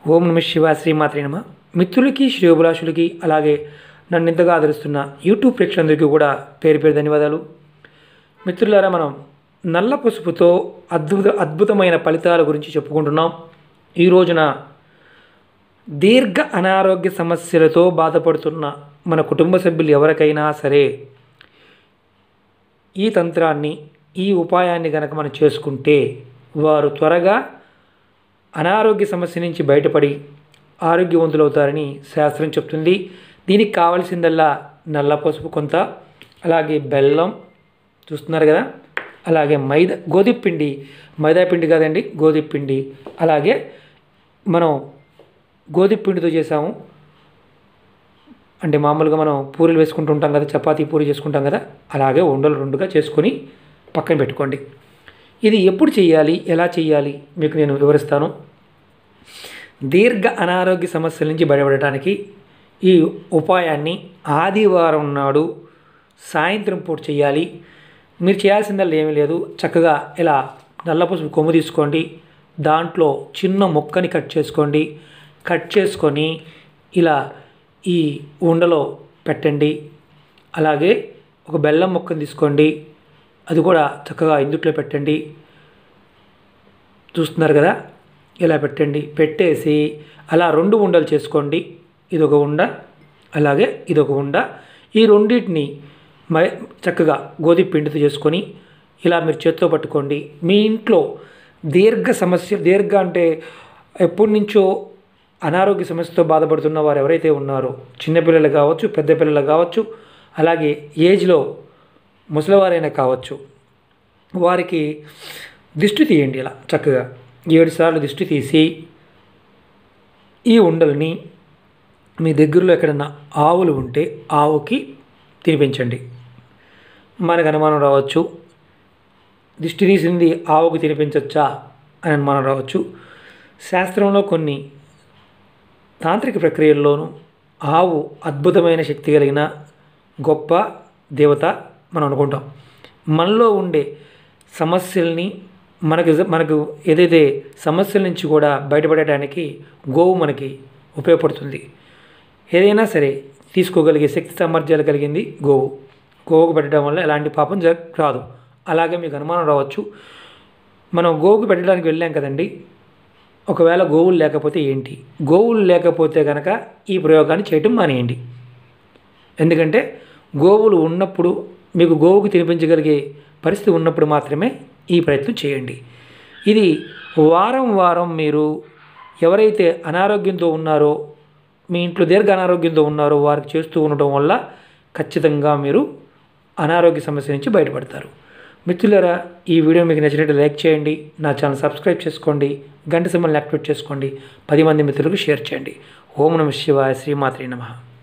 ఓం నమ శివ శ్రీమాత్రి నమ మిత్రులకి శ్రేయోభిలాషులకి అలాగే నన్ను ఇంతగా ఆదరిస్తున్న యూట్యూబ్ ప్రేక్షకులందరికీ కూడా పేరు పేరు ధన్యవాదాలు మిత్రులారా మనం నల్ల పసుపుతో అద్భుత అద్భుతమైన ఫలితాల గురించి చెప్పుకుంటున్నాం ఈ రోజున దీర్ఘ అనారోగ్య సమస్యలతో బాధపడుతున్న మన కుటుంబ సభ్యులు ఎవరికైనా సరే ఈ తంత్రాన్ని ఈ ఉపాయాన్ని కనుక మనం చేసుకుంటే వారు త్వరగా అనారోగ్య సమస్య నుంచి బయటపడి ఆరోగ్యవంతులవుతారని శాస్త్రం చెప్తుంది దీనికి కావాల్సిందల్లా నల్ల పసుపు కొంత అలాగే బెల్లం చూస్తున్నారు కదా అలాగే మైదా గోధుమ పిండి మైదా పిండి కాదండి గోధుమ పిండి అలాగే మనం గోధుమ పిండితో చేసాము అంటే మామూలుగా మనం పూరీలు వేసుకుంటూ ఉంటాం కదా చపాతీ పూరి చేసుకుంటాం కదా అలాగే ఉండలు రెండుగా చేసుకొని పక్కన పెట్టుకోండి ఇది ఎప్పుడు చేయాలి ఎలా చేయాలి మీకు నేను వివరిస్తాను దీర్ఘ అనారోగ్య సమస్యల నుంచి బయటపడటానికి ఈ ఉపాయాన్ని ఆదివారం నాడు సాయంత్రం పూట చేయాలి మీరు చేయాల్సిందల్లా ఏమీ లేదు చక్కగా ఇలా నల్ల పసుపు కొమ్ము తీసుకోండి దాంట్లో చిన్న ముక్కని కట్ చేసుకోండి కట్ చేసుకొని ఇలా ఈ ఉండలో పెట్టండి అలాగే ఒక బెల్లం ముక్కను తీసుకోండి అది కూడా చక్కగా ఇందుట్లో పెట్టండి చూస్తున్నారు కదా ఇలా పెట్టండి పెట్టేసి అలా రెండు ఉండలు చేసుకోండి ఇదొక ఉండ అలాగే ఇదొక ఉండ ఈ రెండింటిని మై చక్కగా గోధుమ పిండితో చేసుకొని ఇలా మీరు చేత్తో పట్టుకోండి మీ ఇంట్లో దీర్ఘ సమస్య దీర్ఘ అంటే ఎప్పటి నుంచో అనారోగ్య సమస్యతో బాధపడుతున్న వారు ఎవరైతే ఉన్నారో చిన్నపిల్లలు కావచ్చు పెద్ద పిల్లలు కావచ్చు అలాగే ఏజ్లో ముసలివారైనా కావచ్చు వారికి దిష్టి తీయండి ఇలా చక్కగా ఏడు సార్లు దిష్టి తీసి ఈ ఉండల్ని మీ దగ్గరలో ఎక్కడన్నా ఆవులు ఉంటే ఆవుకి తినిపించండి మనకు అనుమానం రావచ్చు దిష్టి తీసింది ఆవుకు తినిపించవచ్చా అని అనుమానం రావచ్చు శాస్త్రంలో కొన్ని తాంత్రిక ప్రక్రియల్లోనూ ఆవు అద్భుతమైన శక్తి కలిగిన గొప్ప దేవత మనం అనుకుంటాం మనలో ఉండే సమస్యల్ని మనకు మనకు ఏదైతే సమస్యల నుంచి కూడా బయటపడటానికి గోవు మనకి ఉపయోగపడుతుంది ఏదైనా సరే తీసుకోగలిగే శక్తి సామర్థ్యాలు కలిగింది గోవు గోవుకు పెట్టడం వల్ల ఎలాంటి పాపం జర రాదు అలాగే మీకు అనుమానం రావచ్చు మనం గోవుకు పెట్టడానికి వెళ్ళాం కదండి ఒకవేళ గోవులు లేకపోతే ఏంటి గోవులు లేకపోతే కనుక ఈ ప్రయోగాన్ని చేయటం మానేయండి ఎందుకంటే గోవులు ఉన్నప్పుడు మీకు గోవుకు తినిపించగలిగే పరిస్థితి ఉన్నప్పుడు మాత్రమే ఈ ప్రయత్నం చేయండి ఇది వారం వారం మీరు ఎవరైతే అనారోగ్యంతో ఉన్నారో మీ ఇంట్లో దీర్ఘ అనారోగ్యంతో ఉన్నారో వారికి చేస్తూ ఉండటం వల్ల ఖచ్చితంగా మీరు అనారోగ్య సమస్య నుంచి బయటపడతారు మిత్రులారా ఈ వీడియో మీకు నచ్చినట్టు లైక్ చేయండి నా ఛానల్ సబ్స్క్రైబ్ చేసుకోండి గంట సింబల్ని యాక్టివేట్ చేసుకోండి పది మంది మిత్రులకు షేర్ చేయండి ఓం నమ శివాయ శ్రీమాత్రి నమః